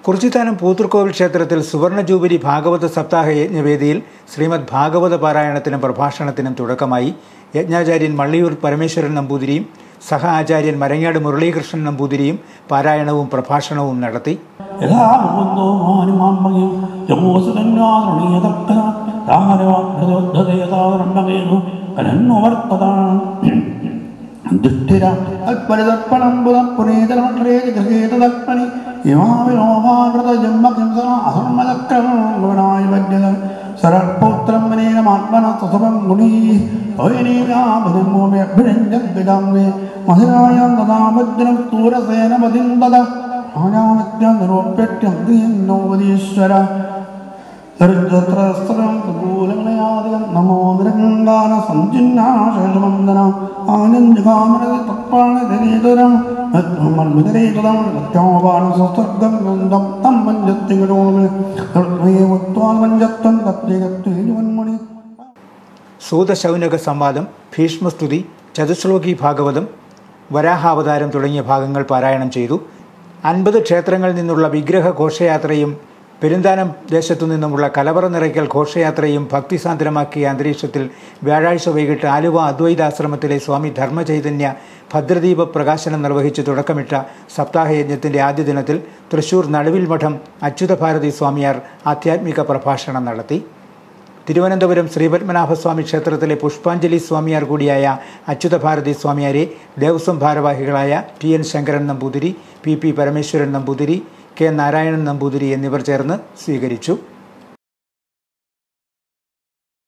കുറിച്ചിത്താനം പൂത്തൂർക്കോവിൽ ക്ഷേത്രത്തിൽ സുവർണ ജൂബിലി ഭാഗവത സപ്താഹ യജ്ഞവേദിയിൽ ശ്രീമദ് ഭാഗവത പാരായണത്തിനും പ്രഭാഷണത്തിനും തുടക്കമായി യജ്ഞാചാര്യൻ മള്ളിയൂർ പരമേശ്വരൻ നമ്പൂതിരിയും സഹ ആചാര്യൻ മരങ്ങാട് മുരളീകൃഷ്ണൻ നമ്പൂതിരിയും പാരായണവും പ്രഭാഷണവും നടത്തി യഥാ മുകുന്ദോ മാനുമാമയും ജമോസുകന്യാതൃണീയതക്ക രാമരവാഗ്രതോദ്ധതയതാരംഭകേതു കനന്നുവർത്തതാണ് ദുഷ്ടിര അൽപരിതർപ്പണംബുധം പുനേതരമക്ഷരേതി ഗൃഹേതദർപ്പണി ഇമാവിനോഹാകൃത ജന്മകിംസ അഹർമലക്രമണായ വജ്ഞത സരൽപൗത്രം വനേനമാത്മന സുഖം ഗുണീ ഭൂമിയഭിരഞ്ജാംവേ മധുരായാം തഥാമജ്ജനം സ്ഥൂരസേനമതിം തഥ ആനാമജ്ഞം നിരോപ്യട്യം നോവതീശ്വര ൂലങ്ങളയാദികം നമോ നിരങ്കാന സഞ്ജിന്നാശേഷവന്ദന ആനന്ദകാമരതി തത്പാണതരം മർമ്മതരേതം സത്യോപാന സ്വസ്വർഗം ഗന്ധം തം പഞ്ചത്തിങ്ങളോമിൽ പഞ്ചത്വം തത്വമണി സൂതശൗനക സംവാദം ഭീഷ്മസ്തുതി ചതുശ്ലോകി ഭാഗവതം വരാഹാവതാരം തുടങ്ങിയ ഭാഗങ്ങൾ പാരായണം ചെയ്തു അൻപത് ക്ഷേത്രങ്ങളിൽ നിന്നുള്ള വിഗ്രഹ ഘോഷയാത്രയും പെരുന്താനം ദേശത്തു നിന്നുമുള്ള കലവറ നിറയ്ക്കൽ ഘോഷയാത്രയും ഭക്തിസാന്ദ്രമാക്കിയ അന്തരീക്ഷത്തിൽ വ്യാഴാഴ്ച വൈകിട്ട് ആലുവ അദ്വൈതാശ്രമത്തിലെ സ്വാമി ധർമ്മചൈതന്യ ഭദ്രദീപ പ്രകാശനം നിർവഹിച്ച് തുടക്കമിട്ട സപ്താഹയജ്ഞത്തിൻ്റെ ആദ്യ ദിനത്തിൽ തൃശൂർ നടുവിൽ മഠം അച്യുതഭാരതി സ്വാമിയാർ ആധ്യാത്മിക പ്രഭാഷണം നടത്തി തിരുവനന്തപുരം ശ്രീപത്മനാഭസ്വാമി ക്ഷേത്രത്തിലെ പുഷ്പാഞ്ജലി സ്വാമിയാർ കൂടിയായ അച്യുതഭാരതി സ്വാമിയാരെ ദേവസ്വം ഭാരവാഹികളായ T N Sankaran Namboothiri P P Parameswaran Namboothiri K Narayanan Namboothiri എന്നിവർ ചേർന്ന് സ്വീകരിച്ചു